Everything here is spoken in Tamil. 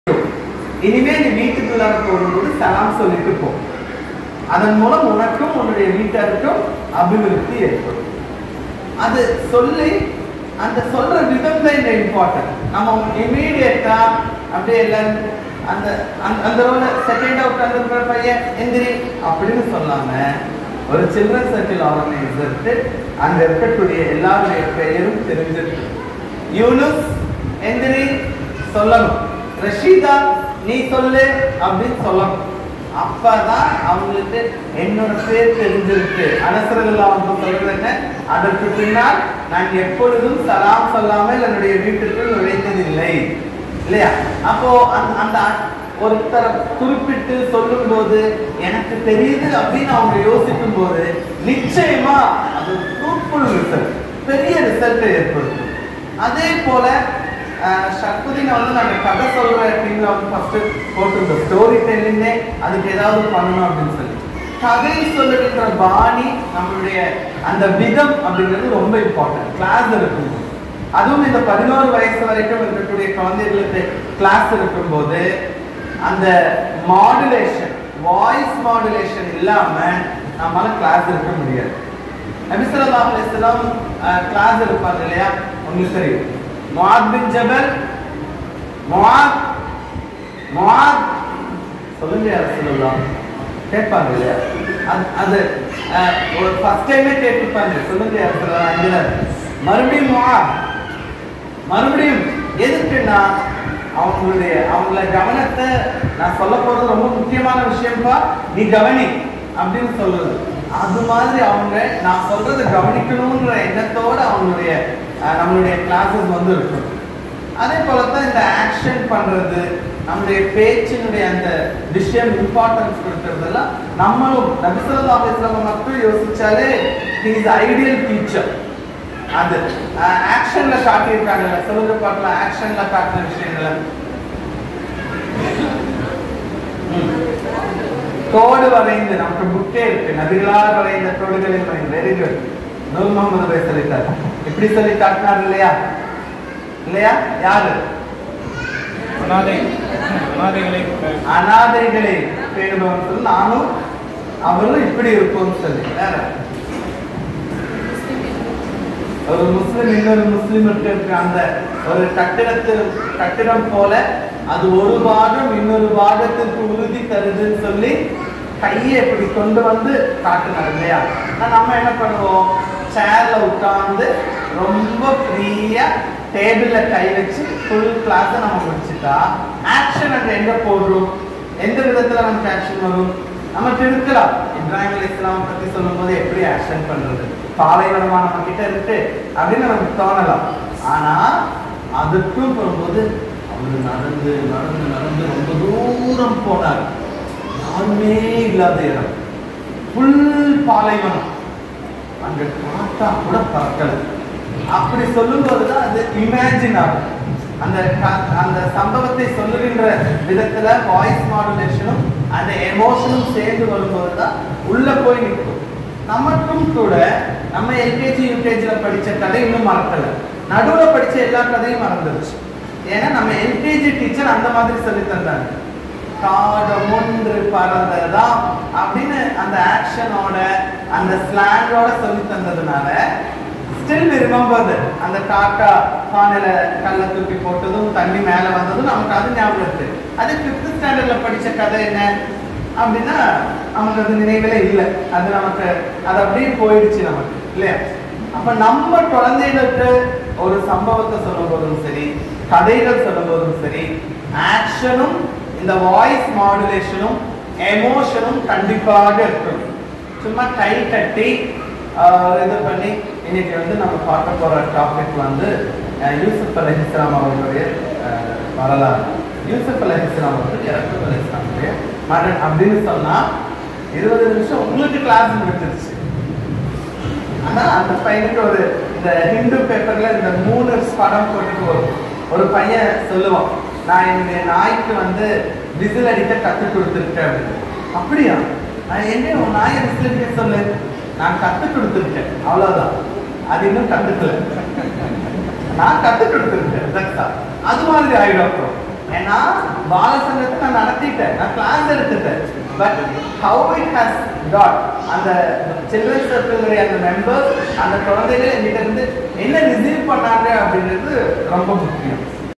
இனிமே நீ வீட்டுக்குள்ளார போகும்போது சலாம் சொல்லிட்டு போ அதன் மூலம் உனக்கும் உன்னுடைய வீட்டாருக்கும் அபிவிருத்தி ஏற்படும் அது சொல்லி அந்த சொல்ற விதம் தான் இந்த இம்பார்ட்டன்ட் நம்ம இமீடியட்டா அப்படியே எல்லாரும் அந்த அந்த- அந்த ரோல செகண்டா உட்கார்ந்து பையன் எந்திரி அப்படின்னு சொல்லாம ஒரு சில்ட்ரன் சர்க்கிள் ஆர்கனைசருக்கு அங்க இருக்கக்கூடிய எல்லாருடைய பெயரும் தெரிஞ்சிருக்கு யூனுஸ் எந்திரி சொல்லணும் ரஷீதா நீ சொல்லு அப்படின்னு சொல்லணும் அப்பதான் அவங்களுக்கு என்னோட பேர் தெரிஞ்சிருக்கு அனசரல்லா வந்து சொல்றது என்ன அதற்கு பின்னால் நான் எப்பொழுதும் சலாம் சொல்லாமல் என்னுடைய வீட்டுக்குள் நுழைந்ததில்லை இல்லையா அப்போ அந்த அந்த ஒருத்தரை குறிப்பிட்டு சொல்லும் போது எனக்கு தெரியுது அப்படின்னு அவங்க யோசிக்கும் போது நிச்சயமா அது ஃப்ரூட்ஃபுல் ரிசல்ட் பெரிய ரிசல்ட்டை ஏற்படுத்தும் அதே போல சக்தினை வந்து நாங்க கதை சொல்ற டீம்ல வந்து ஃபர்ஸ்ட் போட்டிருந்த ஸ்டோரி டெல்லிங்கே அதுக்கு ஏதாவது பண்ணணும் அப்படின்னு சொல்லி கதை சொல்லுகின்ற பாணி நம்மளுடைய அந்த விதம் அப்படிங்கிறது ரொம்ப இம்பார்ட்டன்ட் கிளாஸ் இருக்கும் அதுவும் இந்த பதினோரு வயசு வரைக்கும் இருக்கக்கூடிய குழந்தைகளுக்கு கிளாஸ் இருக்கும்போது அந்த மாடுலேஷன் வாய்ஸ் மாடுலேஷன் இல்லாம நம்மளால கிளாஸ் இருக்க முடியாது நபிசல்லா அலிஸ்லாம் கிளாஸ் இருப்பாங்க இல்லையா உங்களுக்கு தெரியும் முஆத் பின் ஜபல் முஆத் முஆத் சொல்லுங்க யார் சொல்லலாம் கேட்பாங்க இல்லையா அது அது அஹ், ஒரு ஃபர்ஸ்ட் டைமே கேட்டுப்பாங்க சொல்லுங்க யார் சொல்லலாம் அஞ்சுல மறுபடியும் முஆத் மறுபடியும் எதுக்குன்னா அவங்களுடைய அவங்கள கவனத்தை நான் சொல்ல போறது ரொம்ப முக்கியமான விஷயம்ப்பா நீ கவனி அப்படின்னு சொல்றது அது மாதிரி அவங்க நான் சொல்றதை கவனிக்கணுன்ற எண்ணத்தோட அவங்களுடைய அஹ், நம்மளுடைய கிளாஸஸ் வந்து இருக்கும் அதே போல தான் இந்த ஆக்ஷன் பண்றது நம்முடைய பேச்சினுடைய அந்த விஷயம் இம்பார்ட்டன்ஸ் கொடுக்கறதெல்லாம் நம்மளும் நபிசல்லா அலிஸ்லாம மட்டும் யோசிச்சாலே இஸ் ஐடியல் டீச்சர் அது ஆக்ஷன்ல காட்டியிருக்காங்கல்ல சொல்லுங்க பார்க்கலாம் ஆக்ஷன்ல காட்டின விஷயங்களை ம். கோடு வரைந்து நமக்கு புக்கே இருக்கு நபிகளால் வரைந்த கோடுகளில் வரைந்து வெரி குட் நூல் முகமது போய் சொல்லிட்டார் இப்படி சொல்லி காட்டினார் இல்லையா இல்லையா யாரு அனாதை அனாதைகளை அனாதைகளை பேணுபவன் சொல்லி நானும் அவரும் இப்படி இருப்போம்னு சொல்லி வேற ஒரு முஸ்லிம் இன்னொரு முஸ்லிமுக்கு இருக்க அந்த ஒரு கட்டிடத்து கட்டிடம் போல அது ஒரு பாகம் இன்னொரு பாகத்திற்கு உறுதி தருதுன்னு சொல்லி கையை இப்படி கொண்டு வந்து காட்டுனார் இல்லையா ஆனா நம்ம என்ன பண்ணுவோம் சேர்ல உட்கார்ந்து ரொம்ப ஃப்ரீயா டேபிள்ல கை வச்சு ஃபுல் கிளாஸை நம்ம முடிச்சுட்டா ஆக்ஷன் அங்க எங்க போடுறோம் எந்த விதத்துல நமக்கு ஆக்ஷன் வரும் நமக்கு இருக்கலாம் இப்ராஹிம் அலி இஸ்லாம் பத்தி சொல்லும்போது எப்படி ஆக்ஷன் பண்றது பாலைவனமா நம்ம கிட்ட இருக்கு அப்படின்னு நமக்கு தோணலாம் ஆனா அதுக்கும் போகும்போது அவர் நடந்து நடந்து நடந்து ரொம்ப தூரம் போனார் யாருமே இல்லாத இடம் ஃபுல் பாலைவனம் அங்க காத்தா கூட பறக்கல அப்படி சொல்லும்போது தான் அது இமேஜின் ஆகும் அந்த க- அந்த சம்பவத்தை சொல்லுகின்ற விதத்துல வாய்ஸ் மாடுலேஷனும் அந்த எமோஷனும் சேர்ந்து வரும்போது தான் உள்ள போய் நிற்கும் நமக்கும் கூட நம்ம எல்கேஜி யூகேஜில படிச்ச கதை இன்னும் மறக்கல நடுவுல படிச்ச எல்லா கதையும் மறந்துருச்சு ஏன்னா நம்ம எல்கேஜி டீச்சர் அந்த மாதிரி சொல்லி தந்தாங்க காடம் ஒன்று பறந்ததாம் அப்படின்னு அந்த ஆக்ஷனோட அந்த ஸ்லாங்கோட சொல்லி தந்ததுனால ஸ்டில் ரிமெம்பர் அந்த காக்கா பானையில கல்ல தூக்கி போட்டதும் தண்ணி மேல வந்ததும் நமக்கு அது ஞாபகம் இருக்கு அது ஃபிஃப்த் ஸ்டாண்டர்ட்ல படிச்ச கதை என்ன அப்படின்னா நமக்கு அது நினைவில இல்லை அது நமக்கு அது அப்படியே போயிடுச்சு நமக்கு இல்லையா அப்ப நம்ம குழந்தைகளுக்கு ஒரு சம்பவத்தை சொல்லும் போதும் சரி கதைகள் சொல்லும் போதும் சரி ஆக்ஷனும் இந்த வாய்ஸ் மாடுலேஷனும் எமோஷனும் கண்டிப்பாக இருக்கணும் சும்மா கை கட்டி ஆஹ், இது பண்ணி இன்னைக்கு வந்து நம்ம பார்க்க போற டாபிக் வந்து அஹ், யூசுப் அலி இஸ்லாம் அவர்களுடைய அஹ், வரலாறு யூசுப் அலி இஸ்லாம் அவர்கள் இறக்கும் அலி இஸ்லாமுடைய மகன் அப்படின்னு சொன்னா இருபது நிமிஷம் உங்களுக்கு கிளாஸ் முடிஞ்சிருச்சு ஆனா அந்த பையனுக்கு ஒரு இந்த ஹிந்து பேப்பர்ல இந்த மூணு படம் போட்டுட்டு வரும் ஒரு பையன் சொல்லுவான் நான் என்னுடைய நாய்க்கு வந்து விசில் அடிக்க கத்து கொடுத்துருக்கேன் அப்படின்னு அப்படியா நான் என்ன உன் நாயை விசில் அடிக்க சொல்லு நான் கத்து கொடுத்துருக்கேன் அவ்வளவுதான் அது இன்னும் கத்துக்கல நான் கத்து கொடுத்துருக்கேன் that's all. அது மாதிரி ஆயிடும் அப்புறம் ஏன்னா பாலசங்கத்தை நான் நடத்திட்டேன் நான் கிளாஸ் எடுத்துட்டேன் but how it has taught அந்த சில்ட்ரன் சர்க்கிளுடைய அந்த மெம்பர்ஸ் அந்த குழந்தைகள் என்கிட்ட இருந்து என்ன ரிசீவ் பண்ணாங்க அப்படின்றது ரொம்ப முக்கியம்